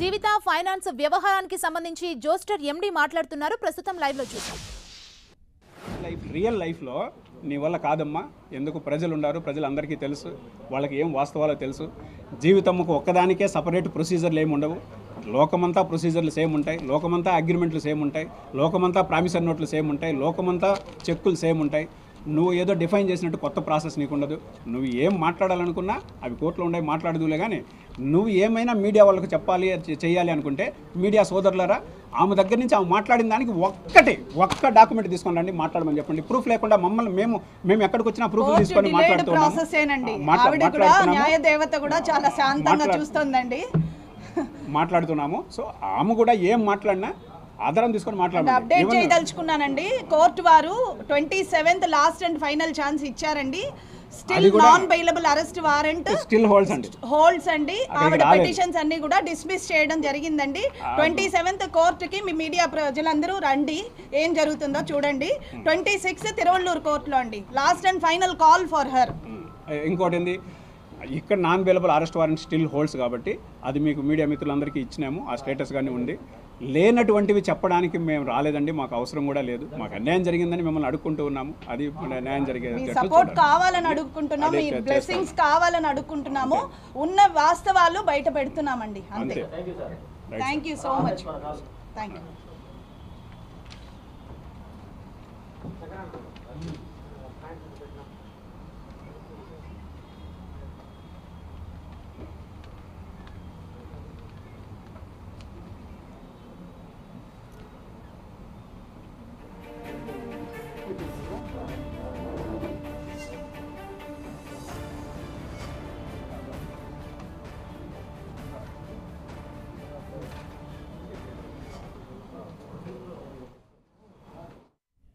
జీవిత finance వ్యవహారానికి సంబంధించి zoster ఎండి మాట్లాడుతున్నారు ప్రస్తుతం లైవ్ లో చూద్దాం లైఫ్ రియల్ లైఫ్లో నీ వల్ల కాదమ్మా ఎందుకు ప్రజలు ఉన్నారు ప్రజలందరికీ తెలుసు వాళ్ళకి ఏం వాస్తవాలో తెలుసు జీవితముకు ఒక్కదానికే సపరేట్ ప్రొసీజర్లు ఏమి ఉండవు లోకమంతా ప్రొసీజర్లు సేమ్ ఉంటాయి లోకమంతా అగ్రిమెంట్లు సేమ్ ఉంటాయి లోకమంతా ప్రామిసర్ నోట్లు సేమ్ ఉంటాయి లోకమంతా చెక్కులు సేమ్ ఉంటాయి నువ్వు ఏదో డిఫైన్ చేసినట్టు కొత్త ప్రాసెస్ నీకు ఉండదు నువ్వు ఏం మాట్లాడాలనుకున్నా అవి కోర్టులో ఉండే మాట్లాడదులే కానీ నువ్వు ఏమైనా మీడియా వాళ్ళకి చెప్పాలి చే- చేయాలి అనుకుంటే మీడియా సోదరులరా ఆమె దగ్గర నుంచి ఆమె మాట్లాడిన దానికి ఒక్కటి ఒక్క డాక్యుమెంట్ తీసుకొని రండి మాట్లాడమని చెప్పండి ప్రూఫ్ లేకుండా మమ్మల్ని మేము మేము ఎక్కడికి వచ్చినా ప్రూఫ్ కోర్టు తీసుకొని డిలేడ్ మాట్లాడుతున్నాము ప్రాసెస్ ఏనండి మాట్లా- ఆవిడ కూడా మాట్లాడుతున్నాము. న్యాయ దేవత కూడా చాలా శాంతంగా మాట్లా- చూస్తుందండి మాట్లాడుతున్నాము సో ఆమె కూడా ఏం మాట్లాడినా ఆధారం తీసుకొని మాట్లాడండి అప్డేట్ చేయదలుచుకున్నానండి కోర్టు వారు twenty seventh last and final chance ఇచ్చారండి స్టిల్ అది కూడా- non bailable arrest warrant still holds అండి హోల్డ్స్ అండి అక్కడికి ఆవిడ రాలేదు. పిటిషన్స్ అన్ని కూడా డిస్మిస్ చేయడం జరిగిందండి ట్వంటీ సెవెంత్ కోర్టుకి మీ మీడియా ప్రజలందరూ రండి ఏం జరుగుతుందో చూడండి ట్వంటీ సిక్స్ తిరువள்ளూరు కోర్టులో అండి last and final call for her um. ఇంకోటి ఏంది ఇక్కడ non available arrest warrant still holds కాబట్టి అది మీకు మీడియా మిత్రులందరికీ ఇచ్చినాము ఆ స్టేటస్ కానీ ఉంది లేనటువంటివి చెప్పడానికి మేము రాలేదండి మాకు అవసరం కూడా లేదు మాకు అన్యాయం జరిగిందని మిమ్మల్ని అడుక్కుంటూ ఉన్నాము అది న్యాయం మీ జరిగే సపోర్ట్ కావాలని అడుక్కుంటున్నాం అదే మీ చేస్తాం. బ్లెస్సింగ్స్ కావాలని అడుక్కుంటున్నాము ఉన్న వాస్తవాలు బయట పెడుతున్నామండి అంతే అంతే thank you so much thank you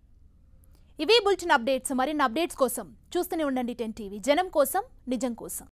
ఇవి బులెటిన్ అప్డేట్స్ మరిన్ని అప్డేట్స్ కోసం చూస్తూనే ఉండండి టెన్ టీవీ జనం కోసం నిజం కోసం